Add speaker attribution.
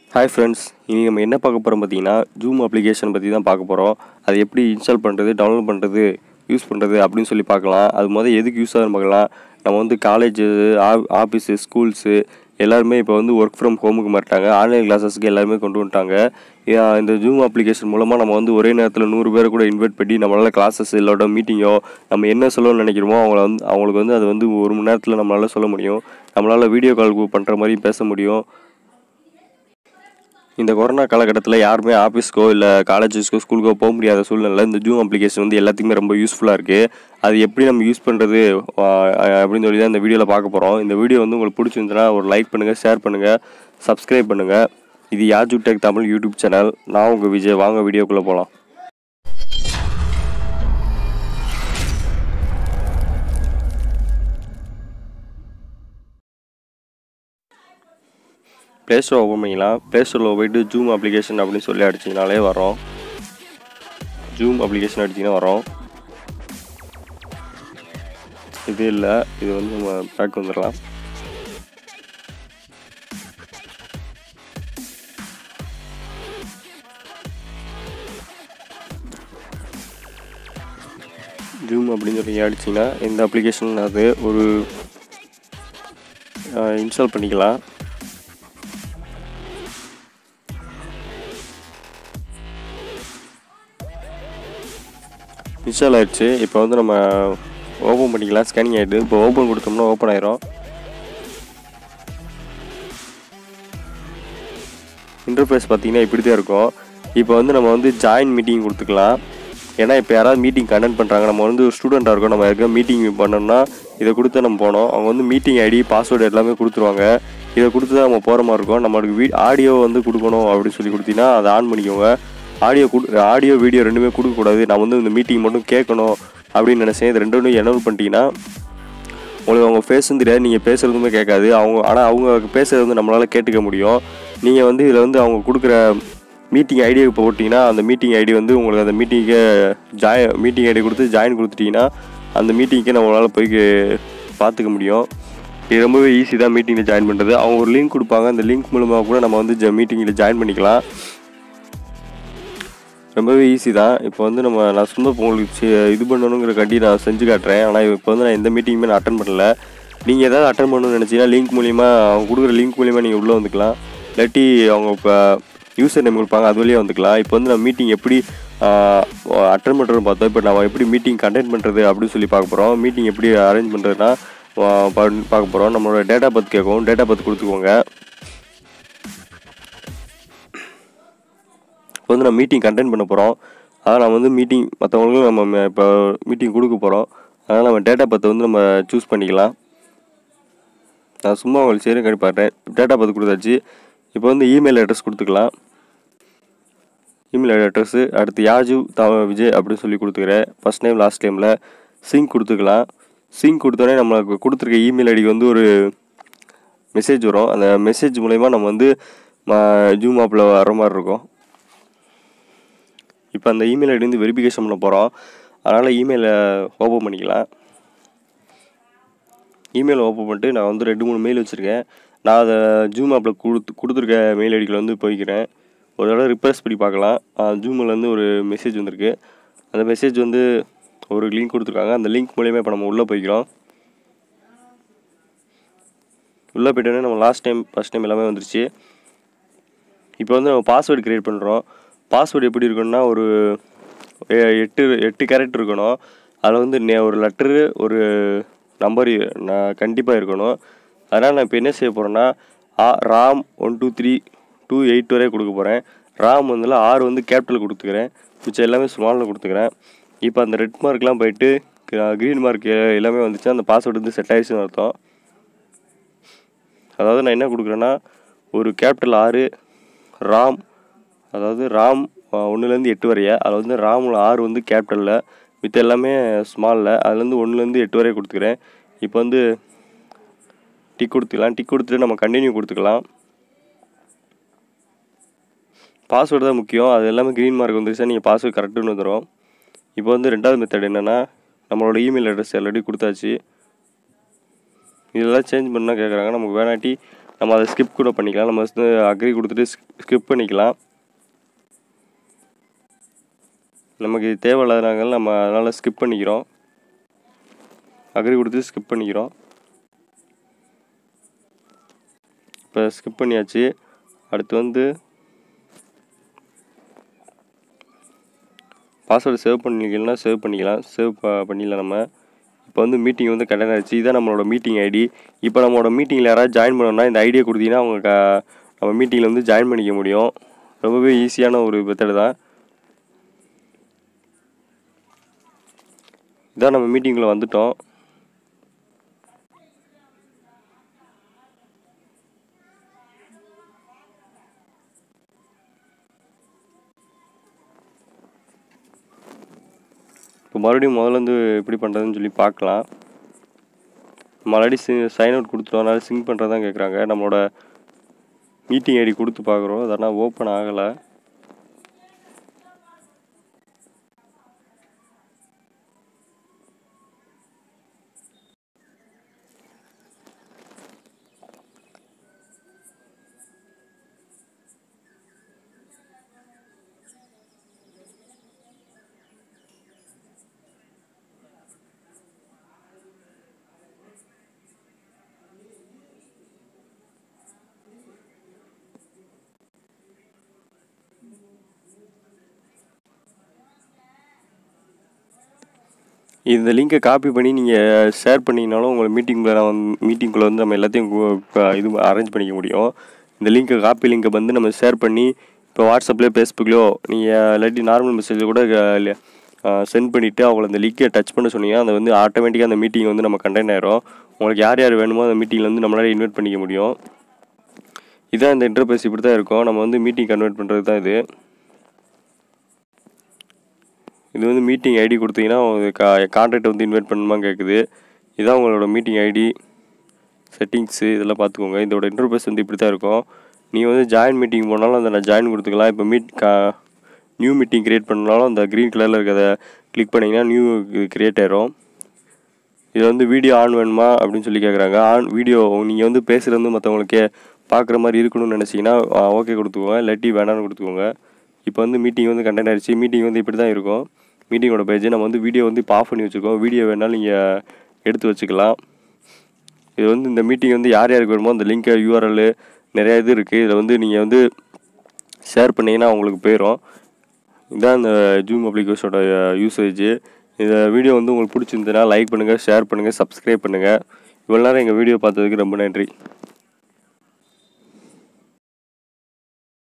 Speaker 1: hi friends இன்றைக்கி நம்ம என்ன பார்க்க போகிறோம் பார்த்தீங்கன்னா ஜூம் அப்ளிகேஷன் பற்றி தான் பார்க்க போகிறோம் அது எப்படி இன்ஸ்டால் பண்ணுறது டவுன்லோட் பண்ணுறது யூஸ் பண்ணுறது அப்படின்னு சொல்லி பார்க்கலாம் அது முதல் எதுக்கு யூஸ் ஆகுதுன்னு பார்க்கலாம் நம்ம வந்து காலேஜு ஆஃபீஸு ஸ்கூல்ஸு எல்லாருமே இப்போ வந்து ஒர்க் ஃப்ரம் ஹோமுக்கு மாட்டாங்க ஆன்லைன் கிளாஸஸ்க்கு எல்லாருமே கொண்டு வந்துட்டாங்க ஏன் இந்த ஜூம் அப்ளிகேஷன் மூலமாக நம்ம வந்து ஒரே நேரத்தில் நூறு பேரை கூட இன்வைட் பண்ணி நம்மளால் கிளாஸஸ் இல்லோட மீட்டிங்கோ நம்ம என்ன சொல்லணும்னு நினைக்கிறோமோ அவங்கள வந்து அவங்களுக்கு வந்து அது வந்து ஒரு மணி நேரத்தில் நம்மளால் சொல்ல முடியும் நம்மளால் வீடியோ கால் பண்ணுற மாதிரி பேச முடியும் இந்த கொரோனா காலகட்டத்தில் யாருமே ஆஃபீஸ்க்கோ இல்லை காலேஜஸ்க்கோ ஸ்கூலுக்கோ போக முடியாத சூழ்நிலை இந்த ஜூம் அப்ளிகேஷன் வந்து எல்லாத்துக்குமே ரொம்ப யூஸ்ஃபுல்லாக இருக்குது அது எப்படி நம்ம யூஸ் பண்ணுறது அப்படின்னு சொல்லி தான் இந்த வீடியோவில் பார்க்க போகிறோம் இந்த வீடியோ வந்து உங்களுக்கு பிடிச்சிருந்துச்சுன்னா ஒரு லைக் பண்ணுங்கள் ஷேர் பண்ணுங்கள் சப்ஸ்கிரைப் பண்ணுங்கள் இது Yaju tech Tamil YouTube channel நான் உங்கள் விஜய் வாங்க வீடியோக்குள்ளே போகலாம் ப்ளே ஸ்டோர் ஓப்பன் பண்ணிக்கலாம் ப்ளே ஸ்டோரில் போயிட்டு ஜூம் அப்ளிகேஷன் அப்படின்னு சொல்லி அடிச்சிங்கனாலே வரோம் ஜூம் அப்ளிகேஷன் அடிச்சிங்கன்னா வரோம் இது இல்லை இது வந்து நம்ம பேக் வந்துடலாம் ஜூம் அப்படின்னு சொல்லி அடிச்சிங்கன்னா இந்த அப்ளிகேஷன் அது ஒரு இன்ஸ்டால் பண்ணிக்கலாம் இன்ஸ்டால் ஆயிடுச்சு இப்போ வந்து நம்ம ஓப்பன் பண்ணிக்கலாம் ஸ்கேனிங் ஆகிடுது இப்போ ஓப்பன் கொடுத்தோம்னா ஓப்பன் ஆயிரும் இன்டர்ஃபேஸ் பார்த்தீங்கன்னா இப்படி தான் இருக்கும் இப்போ வந்து நம்ம வந்து ஜாயின் மீட்டிங் கொடுத்துக்கலாம் ஏன்னா இப்போ யாராவது மீட்டிங் கண்டக்ட் பண்ணுறாங்க நம்ம வந்து ஒரு ஸ்டூடெண்ட்டாக இருக்கோம் நம்ம யாருக்கா மீட்டிங் பண்ணோம்னா இதை கொடுத்து நம்ம போனோம் அவங்க வந்து மீட்டிங் ஐடி பாஸ்வேர்டு எல்லாமே கொடுத்துருவாங்க இதை கொடுத்து தான் நம்ம போகிற மாதிரி இருக்கும் நம்மளுக்கு வீ ஆடியோ வந்து கொடுக்கணும் அப்படின்னு சொல்லி கொடுத்தீங்கன்னா அதை ஆன் பண்ணிக்கோங்க ஆடியோ கொடு ஆடியோ வீடியோ ரெண்டுமே கொடுக்கக்கூடாது நான் வந்து இந்த மீட்டிங் மட்டும் கேட்கணும் அப்படின்னு நினச்சேன் இது ரெண்டும் எனவல் பண்ணிட்டீங்கன்னா உங்களுக்கு அவங்க ஃபேஸும் தெரியாது நீங்கள் பேசுகிறதுமே கேட்காது அவங்க ஆனால் அவங்க பேசுகிறது வந்து நம்மளால் கேட்டுக்க முடியும் நீங்கள் வந்து இதில் வந்து அவங்க கொடுக்குற மீட்டிங் ஐடியை போட்டிங்கன்னா அந்த மீட்டிங் ஐடி வந்து உங்களுக்கு அந்த மீட்டிங்க்கு ஜாய் மீட்டிங் ஐடி கொடுத்து ஜாயின் கொடுத்துட்டிங்கன்னா அந்த மீட்டிங்க்கு நம்மளால் போய் பார்த்துக்க முடியும் இது ரொம்பவே ஈஸி தான் மீட்டிங்கில் ஜாயின் பண்ணுறது அவங்க ஒரு லிங்க் கொடுப்பாங்க அந்த லிங்க் மூலமாக கூட நம்ம வந்து ஜ மீட்டிங்கில் ஜாயின் பண்ணிக்கலாம் ரொம்பவே ஈஸி தான் இப்போ வந்து நம்ம நான் சும்மா இப்போ உங்களுக்கு சி- இது பண்ணணுங்கிற கட்டி நான் செஞ்சு காட்டுறேன் ஆனால் இப்போ வந்து நான் எந்த மீட்டிங்குமே நான் அட்டன் பண்ணல நீங்கள் ஏதாவது அட்டன் பண்ணணும்னு நினச்சிங்கன்னா லிங்க் மூலிமா அவங்க கொடுக்குற லிங்க் மூலிமா நீங்கள் உள்ளே வந்துக்கலாம் இல்லாட்டி அவங்க இப்போ யூசர் நேம் கொடுப்பாங்க அது வழியாக வந்துக்கலாம் இப்போ வந்து நம்ம மீட்டிங் எப்படி அட்டன் பண்ணுறதுன்னு பார்த்தோம் இப்போ நம்ம எப்படி மீட்டிங் கண்டக்ட் பண்ணுறது அப்படின்னு சொல்லி பார்க்க போகிறோம் மீட்டிங் எப்படி அரேஞ்ச் பண்ணுறதுனா பார்க்க போகிறோம் நம்மளோட டேட்டா பத் கேட்கும் டேட்டா பத் கொடுத்துக்கோங்க இப்போ வந்து நம்ம மீட்டிங் கண்டென்ட் பண்ண போகிறோம் அதான் நம்ம வந்து மீட்டிங் மற்றவங்களுக்கும் நம்ம ம- இப்போ மீட்டிங் கொடுக்க போகிறோம் அதனால் நம்ம டேட்டா பத்தை வந்து நம்ம சூஸ் பண்ணிக்கலாம் நான் சும்மா உங்களுக்கு சரி கண்டிப்பாட்டேன் டேட்டா பத்து கொடுத்தாச்சு இப்போ வந்து இமெயில் அட்ரஸ் கொடுத்துக்கலாம் இமெயில் அட்ரஸு அடுத்து யாஜு த விஜய் அப்படின்னு சொல்லி கொடுத்துக்கிறேன் ஃபஸ்ட் நேம் லாஸ்ட் நேமில் சிங்க் கொடுத்துக்கலாம் சிங்க் கொடுத்தோடனே நம்மளுக்கு கொடுத்துருக்க இமெயில் ஐடிக்கு வந்து ஒரு மெசேஜ் வரும் அந்த மெசேஜ் மூலயமா நம்ம வந்து ஜூம் ஆப்பில் வர மாதிரி இருக்கும் இப்போ அந்த இமெயில் ஐடி வந்து வெரிஃபிகேஷன் பண்ண போகிறோம் அதனால் இமெயிலை ஓப்பன் பண்ணிக்கலாம் இமெயில் ஓப்பன் பண்ணிட்டு நான் வந்து ரெண்டு மூணு மெயில் வச்சுருக்கேன் நான் அதை ஜூம் ஆப்பில் கொடுத்து கொடுத்துருக்க மெயில் ஐடிக்கில் வந்து போய்க்கிறேன் ஒரு தடவை ரிப்ரெஸ் பண்ணி பார்க்கலாம் ஜூமில் வந்து ஒரு மெசேஜ் வந்திருக்கு அந்த மெசேஜ் வந்து ஒரு லிங்க் கொடுத்துருக்காங்க அந்த லிங்க் மூலியமாக இப்போ நம்ம உள்ளே போய்க்கிறோம் உள்ளே போயிட்டோன்னே நம்ம லாஸ்ட் டைம் ஃபஸ்ட் டைம் எல்லாமே வந்துருச்சு இப்போ வந்து நம்ம பாஸ்வேர்டு க்ரியேட் பண்ணுறோம் பாஸ்வேர்டு எப்படி இருக்கணும்னா ஒரு எ- எட்டு எட்டு கேரக்டர் இருக்கணும் அதில் வந்து நே ஒரு லெட்டரு ஒரு நம்பர் நான் கண்டிப்பாக இருக்கணும் அதனால் நான் இப்போ என்ன செய்ய போகிறேன்னா ஆ Ram one two three two eight வரை கொடுக்க போகிறேன் ராம் வந்துல ஆறு வந்து கேபிட்டல் கொடுத்துக்கிறேன் மிச்சம் எல்லாமே ஸ்மாலில் கொடுத்துக்கிறேன் இப்போ அந்த ரெட் மார்க்லாம் போயிட்டு க்ரீன் மார்க் எல்லாமே வந்துச்சு அந்த பாஸ்வேர்டு வந்து செட் ஆயிடுச்சுன்னு அர்த்தம் அதாவது நான் என்ன கொடுக்குறேன்னா ஒரு கேபிட்டல் ஆறு ராம் அதாவது ராம் ஒன்றுலேருந்து எட்டு வரைய அதில் வந்து ராமில் ஆறு வந்து கேபிட்டலில் மித்த எல்லாமே ஸ்மாலில் அதுலேருந்து ஒன்றுலேருந்து எட்டு வரை கொடுத்துக்கிறேன் இப்போ வந்து டிக் கொடுத்துக்கலாம் டிக் கொடுத்துட்டு நம்ம கண்டினியூ கொடுத்துக்கலாம் பாஸ்வேர்டு தான் முக்கியம் அது எல்லாமே க்ரீன் மார்க் வந்துருச்சா நீங்கள் பாஸ்வேர்டு கரெக்டுன்னு வந்துடும் இப்போ வந்து ரெண்டாவது மெத்தட் என்னென்னா நம்மளோட இமெயில் அட்ரஸ் ஆல்ரெடி கொடுத்தாச்சு இதெல்லாம் சேஞ்ச் பண்ணால் கேட்குறாங்க நமக்கு வேணாட்டி நம்ம அதை ஸ்கிப் கூட பண்ணிக்கலாம் நம்ம வந்து அக்ரி கொடுத்துட்டு ஸ்கிப் பண்ணிக்கலாம் நமக்கு இது தேவையில்லாதனால நம்ம அதனால் ஸ்கிப் பண்ணிக்கிறோம் அக்ரி கொடுத்து ஸ்கிப் பண்ணிக்கிறோம் இப்போ ஸ்கிப் பண்ணியாச்சு அடுத்து வந்து பாஸ்வேர்டு சேவ் பண்ணிக்கலன்னா சேவ் பண்ணிக்கலாம் சேவ் ப பண்ணிடலாம் நம்ம இப்போ வந்து மீட்டிங் வந்து கண்டெக்ட் ஆச்சு இதான் நம்மளோட மீட்டிங் ஐடி இப்போ நம்மளோட மீட்டிங்கில் யாராவது ஜாயின் பண்ணோம்னா இந்த ஐடியை கொடுத்தீங்கன்னா அவங்க க- நம்ம மீட்டிங்கில் வந்து ஜாயின் பண்ணிக்க முடியும் ரொம்பவே ஈஸியான ஒரு மெத்தடு தான் இதான் நம்ம மீட்டிங்கில் வந்துட்டோம் இப்போ மறுபடியும் முதல்ல இருந்து எப்படி பண்ணுறதுன்னு சொல்லி பார்க்கலாம் நம்ம ஆல்ரெடி சைன் அவுட் கொடுத்துட்டோம் அதனால சிங்க் பண்ணுறது தான் கேட்குறாங்க நம்மளோட மீட்டிங் ஐடி கொடுத்து பார்க்குறோம் அதனால் ஓப்பன் ஆகலை இந்த லிங்கை காப்பி பண்ணி நீங்கள் ஷேர் பண்ணிங்கனாலும் உங்களை மீட்டிங்குள்ளே நான் வந்து மீட்டிங்குள்ளே வந்து நம்ம எல்லாத்தையும் கு- கு- இது அரேஞ்ச் பண்ணிக்க முடியும் இந்த லிங்கை காப்பி லிங்கை வந்து நம்ம ஷேர் பண்ணி இப்போ வாட்ஸ்அப்லேயோ ஃபேஸ்புக்லையோ நீங்கள் இல்லாட்டி நார்மல் மெசேஜில் கூட சென்ட் பண்ணிவிட்டு அவங்கள அந்த லிங்கை டச் பண்ண சொன்னீங்கன்னா அது வந்து ஆட்டோமேட்டிக்காக அந்த மீட்டிங் வந்து நம்ம கண்டெக்ட் ஆயிரும் உங்களுக்கு யார் யார் வேணுமோ அந்த மீட்டிங்கில் வந்து நம்மளால இன்வைட் பண்ணிக்க முடியும் இதான் இந்த இன்டர்பேஸ் இப்படி தான் இருக்கும் நம்ம வந்து மீட்டிங் கன்வெர்ட் பண்ணுறது தான் இது இது வந்து மீட்டிங் ஐடி கொடுத்தீங்கன்னா உங்களுக்கு கா கான்டாக்ட் வந்து இன்வைட் பண்ணணுமா கேட்குது இதான் உங்களோட மீட்டிங் ஐடி செட்டிங்ஸு இதெல்லாம் பார்த்துக்கோங்க இதோட இன்டர்பேஸ் வந்து இப்படி தான் இருக்கும் நீங்கள் வந்து ஜாயின் மீட்டிங் போனாலும் அந்த நான் ஜாயின் கொடுத்துக்கலாம் இப்போ மீட் கா நியூ மீட்டிங் க்ரியேட் பண்ணாலும் அந்த க்ரீன் கலரில் இருக்கிறத கிளிக் பண்ணிங்கன்னா நியூ க்ரியேட் ஆயிரும் இது வந்து வீடியோ ஆன் வேணுமா அப்படின்னு சொல்லி கேட்குறாங்க ஆன் வீடியோ நீங்கள் வந்து பேசுகிறது வந்து மற்றவங்களுக்கு பார்க்குற மாதிரி இருக்கணும்னு நினச்சிங்கன்னா ஓகே கொடுத்துக்கோங்க இல்லாட்டி வேணாம்னு கொடுத்துக்கோங்க இப்போ வந்து மீட்டிங் வந்து கண்டெக்ட் ஆயிடுச்சு மீட்டிங் வந்து இப்படி தான் இருக்கும் மீட்டிங்கோட பேஜ் நம்ம வந்து வீடியோ வந்து இப்போ ஆஃப் பண்ணி வச்சுருக்கோம் வீடியோ வேணாலும் நீங்கள் எடுத்து வச்சுக்கலாம் இது வந்து இந்த மீட்டிங் வந்து யார் யாருக்கு வேணுமோ அந்த லிங்க்கை யூஆர்எல் நிறைய இது இருக்குது இதில் வந்து நீங்கள் வந்து ஷேர் பண்ணிங்கன்னா உங்களுக்கு போயிடும் இதுதான் இந்த ஜூம் அப்ளிகேஷனோட யூசேஜ் இந்த வீடியோ வந்து உங்களுக்கு பிடிச்சிருந்ததுன்னா லைக் பண்ணுங்கள் ஷேர் பண்ணுங்கள் சப்ஸ்கிரைப் பண்ணுங்கள் இவ்வளோ நேரம் எங்கள் வீடியோ பார்த்ததுக்கு ரொம்ப நன்றி